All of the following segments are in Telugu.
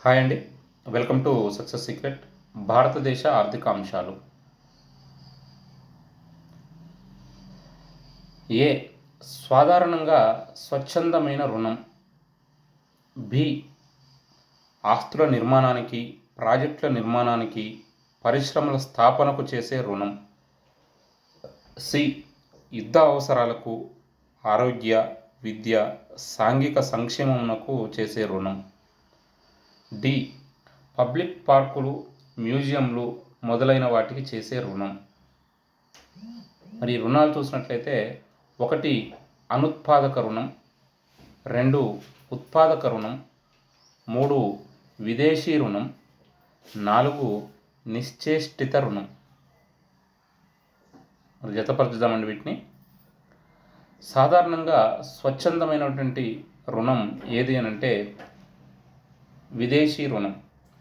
హాయ్ అండి వెల్కమ్ టు సక్సెస్ సీక్రెట్ భారతదేశ ఆర్థిక అంశాలు ఏ సాధారణంగా స్వచ్ఛందమైన రుణం బి ఆస్తుల నిర్మాణానికి ప్రాజెక్టుల నిర్మాణానికి పరిశ్రమల స్థాపనకు చేసే రుణం సి యుద్ధ అవసరాలకు ఆరోగ్య విద్య సాంఘిక సంక్షేమమునకు చేసే రుణం డి పబ్లిక్ పార్కులు మ్యూజియంలు మొదలైన వాటికి చేసే రుణం మరి ఈ రుణాలు చూసినట్లయితే ఒకటి అనుత్పాదక రుణం రెండు ఉత్పాదక రుణం మూడు విదేశీ రుణం నాలుగు నిశ్చేష్టిత రుణం మరి జతపరచుదామండి వీటిని సాధారణంగా స్వచ్ఛందమైనటువంటి రుణం ఏది అని అంటే విదేశీ రుణం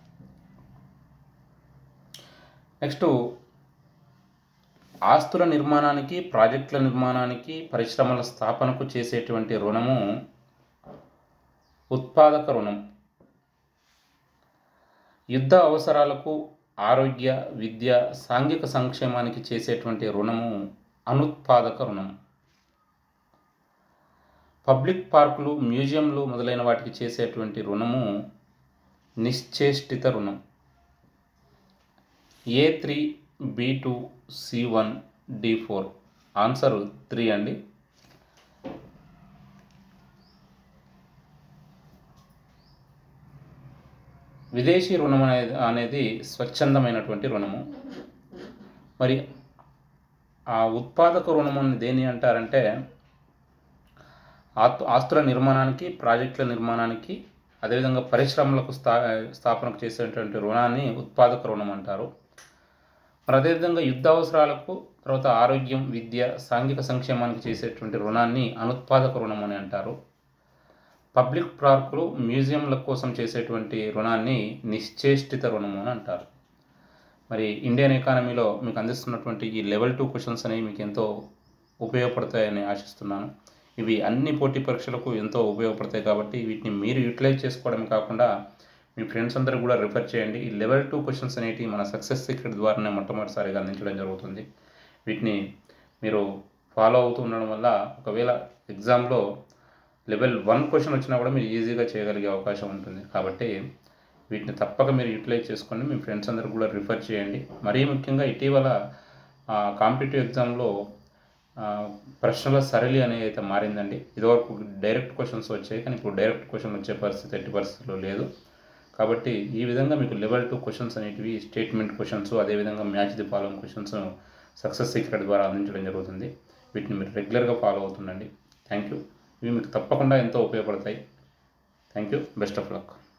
నెక్స్ట్ ఆస్తుల నిర్మాణానికి ప్రాజెక్టుల నిర్మాణానికి పరిశ్రమల స్థాపనకు చేసేటువంటి రుణము ఉత్పాదక రుణం యుద్ధ అవసరాలకు ఆరోగ్య విద్య సాంఘిక సంక్షేమానికి చేసేటువంటి రుణము అనుత్పాదక రుణం పబ్లిక్ పార్కులు మ్యూజియంలు మొదలైన వాటికి చేసేటువంటి రుణము నిశ్చేష్టిత రుణం A three B two C one D four answer three అండి విదేశీ రుణం అనేది అనేది స్వచ్ఛందమైనటువంటి రుణము మరి ఆ ఉత్పాదక రుణం అని దేని అంటారంటే ఆస్తు ఆస్తుల నిర్మాణానికి ప్రాజెక్టుల నిర్మాణానికి అదేవిధంగా పరిశ్రమలకు స్థా స్థాపనకు చేసేటువంటి రుణాన్ని ఉత్పాదక రుణం అంటారు మరి అదేవిధంగా యుద్ధ అవసరాలకు తర్వాత ఆరోగ్యం విద్య సాంఘిక సంక్షేమానికి చేసేటువంటి రుణాన్ని అనుత్పాదక రుణం అని అంటారు పబ్లిక్ పార్కులు మ్యూజియంల కోసం చేసేటువంటి రుణాన్ని నిశ్చేష్టిత రుణము అని అంటారు మరి ఇండియన్ ఎకానమీలో మీకు అందిస్తున్నటువంటి ఈ లెవెల్ టూ క్వశ్చన్స్ అనేవి మీకు ఎంతో ఉపయోగపడతాయని ఆశిస్తున్నాను ఇవి అన్ని పోటీ పరీక్షలకు ఎంతో ఉపయోగపడతాయి కాబట్టి వీటిని మీరు యూటిలైజ్ చేసుకోవడం కాకుండా మీ ఫ్రెండ్స్ అందరూ కూడా రిఫర్ చేయండి ఈ లెవెల్ టూ క్వశ్చన్స్ అనేవి మన సక్సెస్ సీక్రెట్ ద్వారానే మొట్టమొదటిసారిగా అందించడం జరుగుతుంది వీటిని మీరు ఫాలో అవుతూ ఉండడం వల్ల ఒకవేళ ఎగ్జామ్లో లెవెల్ వన్ క్వశ్చన్ వచ్చినా కూడా మీరు ఈజీగా చేయగలిగే అవకాశం ఉంటుంది కాబట్టి వీటిని తప్పక మీరు యూటిలైజ్ చేసుకోండి మీ ఫ్రెండ్స్ అందరూ కూడా రిఫర్ చేయండి మరీ ముఖ్యంగా ఇటీవల కాంపిటేటివ్ ఎగ్జామ్లో ప్రశ్నల సరళి అనేది అయితే మారిందండి ఇదివరకు డైరెక్ట్ క్వశ్చన్స్ వచ్చాయి కానీ ఇప్పుడు డైరెక్ట్ క్వశ్చన్ వచ్చే పరిస్థితి ఎట్టి పరిస్థితుల్లో లేదు కాబట్టి ఈ విధంగా మీకు లెవెల్ టూ క్వశ్చన్స్ అనేటివి స్టేట్మెంట్ క్వశ్చన్స్ అదేవిధంగా match the following questions success secret ద్వారా అందించడం జరుగుతుంది వీటిని మీరు రెగ్యులర్గా ఫాలో అవుతుండండి థ్యాంక్ యూ ఇవి మీకు తప్పకుండా ఎంతో ఉపయోగపడతాయి thank you best of luck